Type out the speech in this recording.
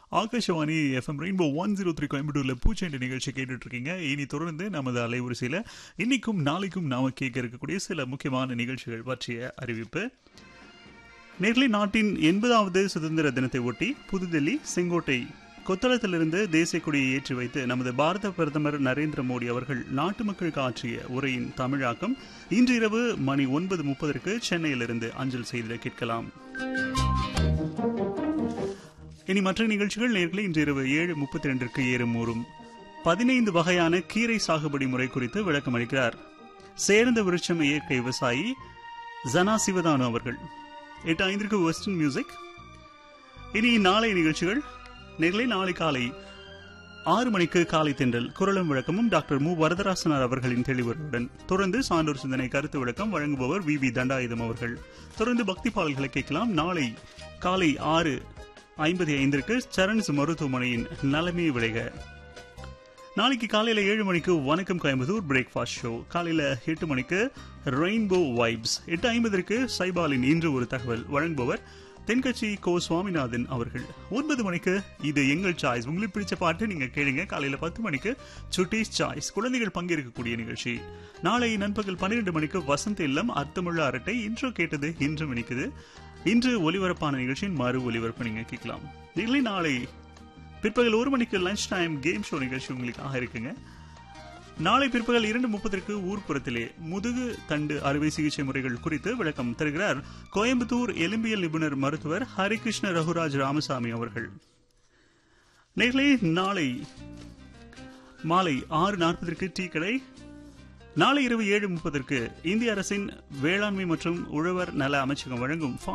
Akashvani FM rainbow one zero three கோயம்புத்தூரில் பூச்செண்டு நிகழ்ச்சி கேட்டுட்டு இருக்கீங்க இனி தொடர்ந்து நமது அலைவரிசையில் இன்னைக்கும் நாளைக்கும் நாம கேட்க இருக்கக்கூடிய சில முக்கியமான நிகழ்ச்சிகள் பற்றிய அறிவிப்பு நேர்லி நாட்டின் எண்பதாவது சுதந்திர தினத்தை ஒட்டி புதுதில்லி செங்கோட்டை கொத்தளத்திலிருந்து தேசிய கொடியை ஏற்றி வைத்து நமது பாரத பிரதமர் நரேந்திர மோடி அவர்கள் நாட்டு மக்களுக்கு ஆற்றிய உரையின் தமிழாக்கம் இன்று இரவு மணி ஒன்பது முப்பதற்கு சென்னையிலிருந்து அஞ்சல் செய்திட கேட்கலாம் இனி மற்ற நிகழ்ச்சிகள் நேர்களை இன்று இரவு ஏழு முப்பத்தி ரெண்டிற்கு ஏறும் ஊறும் பதினைந்து வகையான கீரை சாகுபடி முறை குறித்து விளக்கம் அளிக்கிறார் சேர்ந்த விருட்சம் இயற்கை விவசாயி ஜனா சிவதானு அவர்கள் எட்டு ஐந்திற்கு வெஸ்டர்ன் மியூசிக் இனி நாளை நிகழ்ச்சிகள் நேர்களை நாளை காலை ஆறு மணிக்கு காலை தென்றல் குரலும் விளக்கமும் டாக்டர் மு வரதராசனார் அவர்களின் தெளிவுரையுடன் தொடர்ந்து சான்றோர் சிந்தனை கருத்து விளக்கம் வழங்குபவர் வி வி தண்டாயுதம் அவர்கள் தொடர்ந்து பக்தி பாடல்களை கேட்கலாம் நாளை காலை ஆறு ஐம்பத்தி ஐந்திற்கு சரண்ஸ் மருத்துவமனையின் நலமே விளைக நாளைக்கு காலையில ஏழு மணிக்கு வணக்கம் கோயம்புத்தூர் பிரேக்ஃபாஸ்ட் ஷோ காலையில எட்டு மணிக்கு ரெயின்போ வைப்ஸ் எட்டு ஐம்பதற்கு சைபாலின் இன்று ஒரு தகவல் வழங்குபவர் தென்கட்சி கோ சுவாமிநாதன் அவர்கள் ஒன்பது மணிக்கு இது எங்கள் சாய்ஸ் உங்களுக்கு பிடிச்ச பாட்டு நீங்க கேளுங்க காலையில பத்து மணிக்கு சுட்டீஸ் சாய்ஸ் குழந்தைகள் பங்கேற்கக்கூடிய நிகழ்ச்சி நாளை நண்பகல் பன்னிரண்டு மணிக்கு வசந்த இல்லம் அர்த்தமுள்ள அரட்டை இன்று கேட்டது இன்று மணிக்குது இன்று ஒலிபரப்பான நிகழ்ச்சியின் மறு ஒலிபரப்பு நீங்க கேட்கலாம் இல்லை நாளை பிற்பகல் ஒரு மணிக்கு லஞ்ச் டைம் கேம் ஷோ நிகழ்ச்சி உங்களுக்காக இருக்குங்க நாளை பிற்பகல் இரண்டு முப்பதற்கு ஊர்ப்புறத்திலே முதுகு தண்டு அறுவை சிகிச்சை முறைகள் குறித்து விளக்கம் தருகிறார் கோயம்புத்தூர் எலும்பியல் நிபுணர் மருத்துவர் ஹரிகிருஷ்ண ரகுராஜ் ராமசாமி அவர்கள் நேர்களே நாளை மாலை ஆறு நாற்பதற்கு டீ கடை நாளை இரவு ஏழு முப்பதற்கு இந்திய அரசின் வேளாண்மை மற்றும் உழவர் நல அமைச்சகம் வழங்கும்